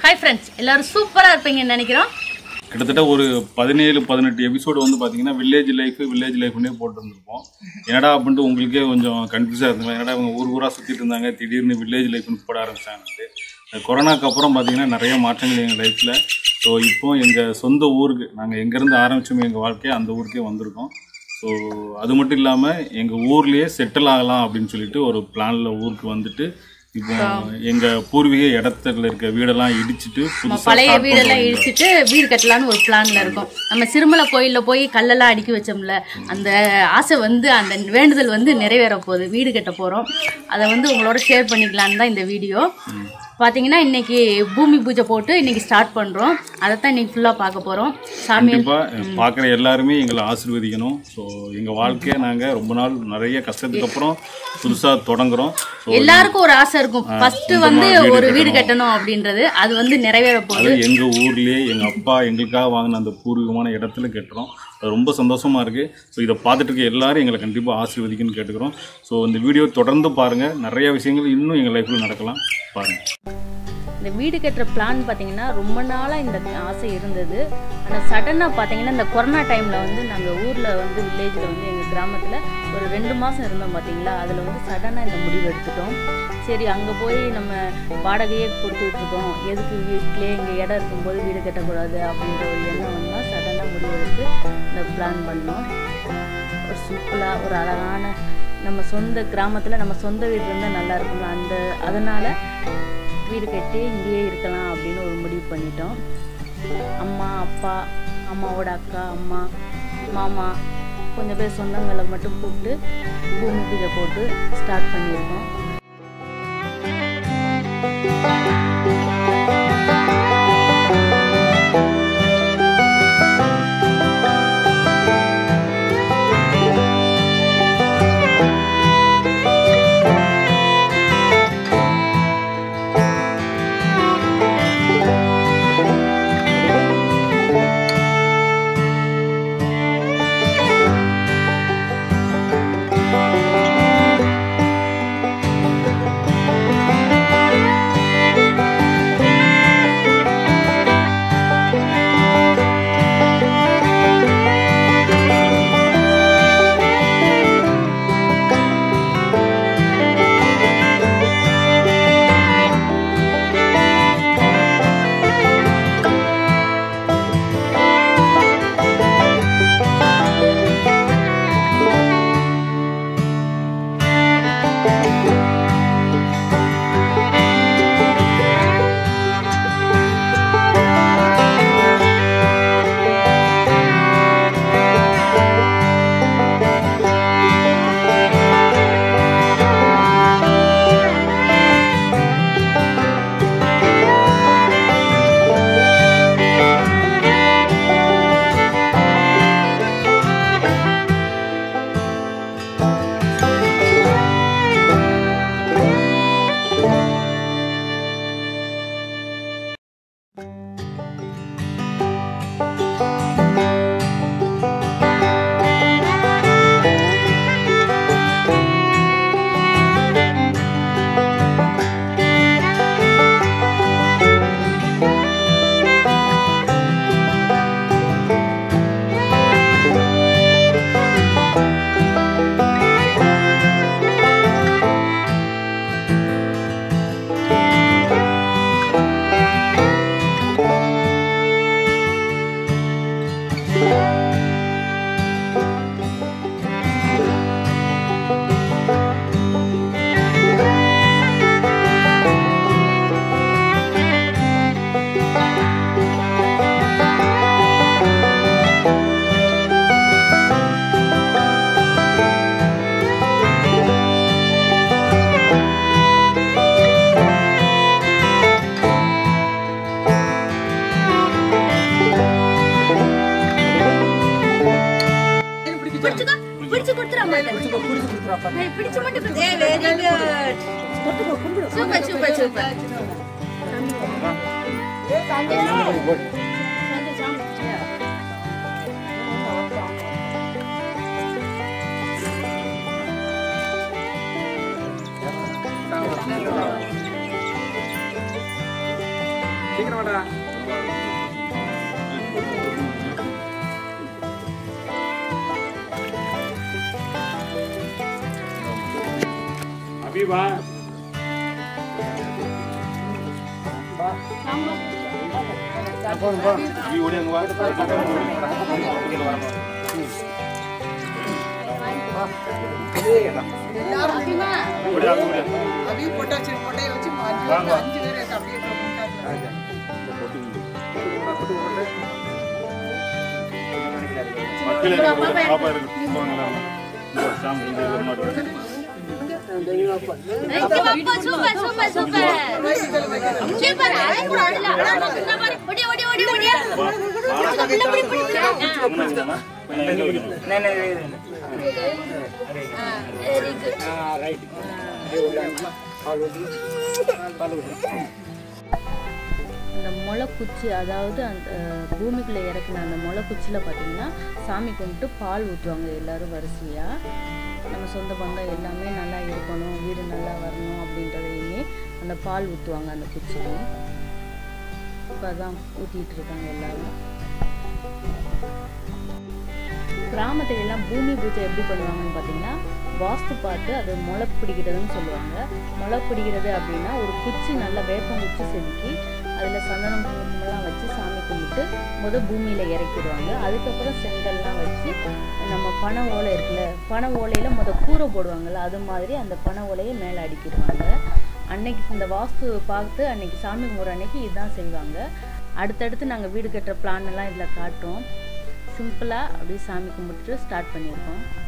Hi friends எல்லாரும் சூப்பரா இருப்பீங்கன்னு நினைக்கிறோம் கிட்டத்தட்ட ஒரு பதினேழு பதினெட்டு எபிசோடு வந்து பார்த்தீங்கன்னா வில்லேஜ் லைஃப் வில்லேஜ் லைஃப்னே போட்டுருந்துருப்போம் என்னடா அப்படின்ட்டு உங்களுக்கே கொஞ்சம் கன்ஃபியூஸாக இருந்தது என்னடா இவங்க ஊர் ஊராக சுற்றிட்டு இருந்தாங்க திடீர்னு வில்லேஜ் லைஃப்னு போட ஆரம்பிச்சாங்க இந்த கொரோனாக்கு அப்புறம் பார்த்தீங்கன்னா நிறைய மாற்றங்கள் எங்கள் லைஃப்பில் ஸோ இப்போ எங்கள் சொந்த ஊருக்கு நாங்கள் எங்கேருந்து ஆரம்பிச்சோமோ எங்கள் வாழ்க்கையை அந்த ஊருக்கே வந்திருக்கோம் ஸோ அது மட்டும் இல்லாமல் எங்கள் ஊர்லேயே செட்டில் ஆகலாம் அப்படின்னு சொல்லிட்டு ஒரு பிளானில் ஊருக்கு வந்துட்டு இப்போ எங்கள் பூர்வீக இடத்துல இருக்க வீடெல்லாம் இடிச்சிட்டு புதுசாக பழைய வீடெல்லாம் இடிச்சிட்டு வீடு கட்டலான்னு ஒரு பிளான்ல இருக்கோம் நம்ம சிறுமலை கோயில்ல போய் கல்லெல்லாம் அடுக்கி வச்சோம்ல அந்த ஆசை வந்து அந்த வேண்டுதல் வந்து நிறைவேற போகுது வீடு கட்ட போறோம் அதை வந்து உங்களோட ஷேர் பண்ணிக்கலான்னு தான் இந்த வீடியோ பாத்தீங்கன்னா இன்னைக்கு பூமி பூஜை போட்டு இன்னைக்கு ஸ்டார்ட் பண்றோம் அதைத்தான் இன்னைக்கு ஃபுல்லா பார்க்க போறோம் சாமி கண்டிப்பாக பார்க்குற எல்லாருமே எங்களை ஆசீர்வதிக்கணும் ஸோ எங்கள் வாழ்க்கையை நாங்கள் ரொம்ப நாள் நிறைய கஷ்டத்துக்கு அப்புறம் புதுசாக தொடங்குறோம் ஸோ எல்லாருக்கும் ஒரு ஆசை இருக்கும் ஃபர்ஸ்ட் வந்து ஒரு வீடு கட்டணும் அப்படின்றது அது வந்து நிறைவேற போகுது அது எங்கள் ஊர்லேயே எங்கள் அப்பா எங்களுக்காக வாங்கின அந்த பூர்வீகமான இடத்துல கட்டுறோம் அது ரொம்ப சந்தோஷமாக இருக்குது ஸோ இதை பார்த்துட்டு இருக்க எல்லாரும் எங்களை கண்டிப்பாக ஆசீர்வதிக்கணும்னு கேட்டுக்கிறோம் ஸோ இந்த வீடியோ தொடர்ந்து பாருங்கள் நிறைய விஷயங்கள் இன்னும் எங்கள் லைஃப்பில் நடக்கலாம் பாருங்கள் இந்த வீடு கட்டுற பிளான் பார்த்தீங்கன்னா ரொம்ப நாளாக இந்த ஆசை இருந்தது ஆனால் சடனாக பார்த்தீங்கன்னா இந்த கொரோனா டைமில் வந்து நாங்கள் ஊரில் வந்து வில்லேஜில் வந்து எங்கள் கிராமத்தில் ஒரு ரெண்டு மாதம் இருந்தோம் பார்த்தீங்களா அதில் வந்து சடனாக இந்த முடிவு எடுத்துட்டோம் சரி அங்கே போய் நம்ம வாடகையே கொடுத்துட்டு இருக்கோம் எதுக்கு வீட்டிலே இங்கே இடம் இருக்கும்போது வீடு கட்டக்கூடாது அப்படின்ற ஒரு எண்ணம் வந்தால் சடனாக முடிவு எடுத்து இந்த பிளான் பண்ணோம் ஒரு சூப்பராக ஒரு அழகான நம்ம சொந்த கிராமத்தில் நம்ம சொந்த வீடு இருந்தால் நல்லா இருக்கும்ல அந்த அதனால் வீடு கட்டி இங்கேயே இருக்கலாம் அப்படின்னு ஒரு முடிவு பண்ணிட்டோம் அம்மா அப்பா அம்மாவோட அக்கா அம்மா மாமா கொஞ்சம் பேர் சொந்தங்களை மட்டும் கூப்பிட்டு பூமி பூஜை போட்டு ஸ்டார்ட் பண்ணியிருக்கோம் பிடிச்சுக்கோ பிடிச்சு கொடுத்துட மாட்டேன் பிடிச்சு மட்டும் குடு. ஏய், very good. Super super super சீக்கிரம் வாடா அபிவா அபி ஓடி அங்க வா ஓடி அங்க ஓடி அதையும் போட்டாச்சு கொட்டையை வச்சு அஞ்சு பேர் அஞ்சு பேர் அப்படியே கொண்டாடுறாங்க மக்கள் எனக்கு ஒரு பாப்பா இருக்கு போங்களா இந்த சாமி இந்த ஒரு மாட்டு சூப்பர் சூப்பர் சூப்பர் சூப்பர் அழகு அழல இந்த மாதிரி ஓடி ஓடி ஓடி ஓடி உள்ள போய் பிடிக்கலாம் எங்க வைக்கணும் வெரி குட் அந்த முளைக்குச்சி அதாவது அந்த பூமிக்குள்ளே இறக்குன அந்த முளைக்குச்சியில் பார்த்தீங்கன்னா சாமி கும்பிட்டு பால் ஊற்றுவாங்க எல்லாரும் வரிசையாக நம்ம சொந்த பந்தம் எல்லாமே நல்லா இருக்கணும் வீடு நல்லா வரணும் அப்படின்றதையுமே அந்த பால் ஊற்றுவாங்க அந்த குச்சியில் இப்போ அதான் ஊற்றிட்டு இருக்காங்க எல்லாரும் கிராமத்துல எல்லாம் பூமி பூஜை எப்படி பண்ணுவாங்கன்னு பார்த்தீங்கன்னா வாஸ்து பார்த்து அது முளை பிடிக்கிறதுன்னு சொல்லுவாங்க முளை பிடிக்கிறது அப்படின்னா ஒரு குச்சி நல்லா வேப்பம் குச்சி செதுக்கி அதில் சந்தனம் குங்குமம்லாம் வச்சு சாமி கும்பிட்டு முத பூமியில் இறக்கிடுவாங்க அதுக்கப்புறம் செங்கல்லாம் வச்சு நம்ம பனை ஓலை இருக்குல்ல பனை ஓலையில் முத கூரை போடுவாங்கல்ல அது மாதிரி அந்த பனை ஓலையை மேலே அடிக்கிடுவாங்க அன்னைக்கு இந்த வாஸ்து பார்த்து அன்னைக்கு சாமி கும்பிட்ற அன்னைக்கு இதுதான் செய்வாங்க அடுத்தடுத்து நாங்கள் வீடு கட்டுற பிளான் எல்லாம் இதில் காட்டுறோம் சிம்பிளாக அப்படியே சாமி கும்பிட்டுட்டு ஸ்டார்ட் பண்ணியிருக்கோம்